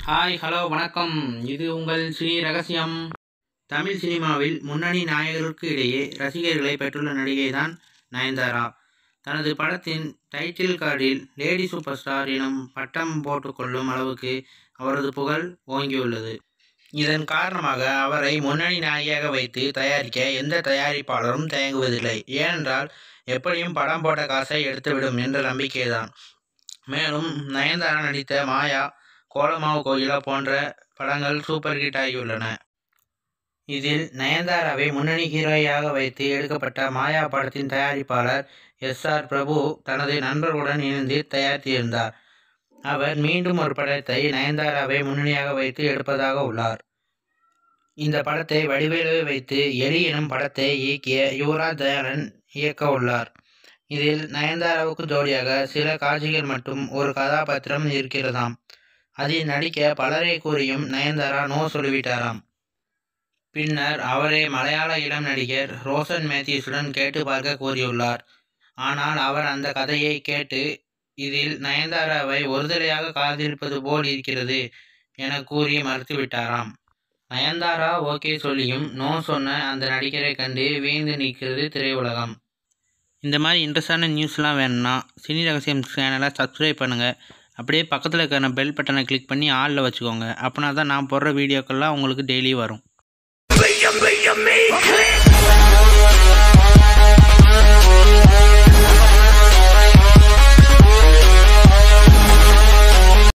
Hi hello வணக்கம் இது உங்கள் ஸ்ரீ ரகசியம் தமிழ் சினிமாவில் முன்னணி நாயகர்களுக்கு இடையே ரசிகர்களை பெற்றுள்ள நடிகை தான் நயன்தாரா தனது படத்தின் டைட்டில் கார்டில் லேடி சூப்பர் ஸ்டார் எனும் பட்டம் போட்டுக்கொள்ளும் அளவுக்கு அவரது புகழ் ஓங்கியுள்ளது இதன் காரணமாக அவரை முன்னணி நாயகியாக வைத்து தயாரிக்க எந்த தயாரிப்பாளரும் தயங்குவதில்லை ஏனென்றால் எப்படியும் படம் போட்ட காசை எடுத்துவிடும் என்ற நம்பிக்கைதான் மேலும் நயன்தாரா நடித்த மாயா கோலமாவு கோயிலா போன்ற படங்கள் சூப்பர் ஹிட் ஆகியுள்ளன இதில் நயன்தாராவை முன்னணி ஹீரோயாக வைத்து எடுக்கப்பட்ட மாயா படத்தின் தயாரிப்பாளர் எஸ் ஆர் பிரபு தனது நண்பர்களுடன் இணைந்து தயாரித்திருந்தார் அவர் மீண்டும் ஒரு படத்தை நயன்தாராவை முன்னணியாக வைத்து எடுப்பதாக உள்ளார் இந்த படத்தை வடிவேலுவை வைத்து எலி எனும் படத்தை இயக்கிய யுவராஜ் தயாளன் இயக்க உள்ளார் இதில் நயன்தாராவுக்கு ஜோடியாக சில காட்சிகள் மற்றும் ஒரு கதாபாத்திரம் இருக்கிறதாம் அதில் நடிக்க பலரை கூறியும் நயன்தாரா நோ சொல்லிவிட்டாராம் பின்னர் அவரே மலையாள இளம் நடிகர் ரோஷன் மேத்யூஸுடன் கேட்டு பார்க்க கூறியுள்ளார் ஆனால் அவர் அந்த கதையை கேட்டு இதில் நயன்தாராவை ஒருதலையாக காதலிப்பது போல் இருக்கிறது என கூறி மறுத்துவிட்டாராம் நயன்தாரா ஓகே சொல்லியும் நோ சொன்ன அந்த நடிகரை கண்டு வீழ்ந்து நிற்கிறது திரையுலகம் இந்த மாதிரி இன்ட்ரெஸ்டான நியூஸ்லாம் வேணும்னா சினி ரகசியம் சேனலை சப்ஸ்கிரைப் பண்ணுங்கள் அப்படியே பக்கத்தில் இருக்கிற பெல் பட்டனை கிளிக் பண்ணி ஆளில் வச்சுக்கோங்க அப்படின்னா தான் நான் போடுற வீடியோக்கெல்லாம் உங்களுக்கு டெய்லி வரும் Brilliant, brilliant me.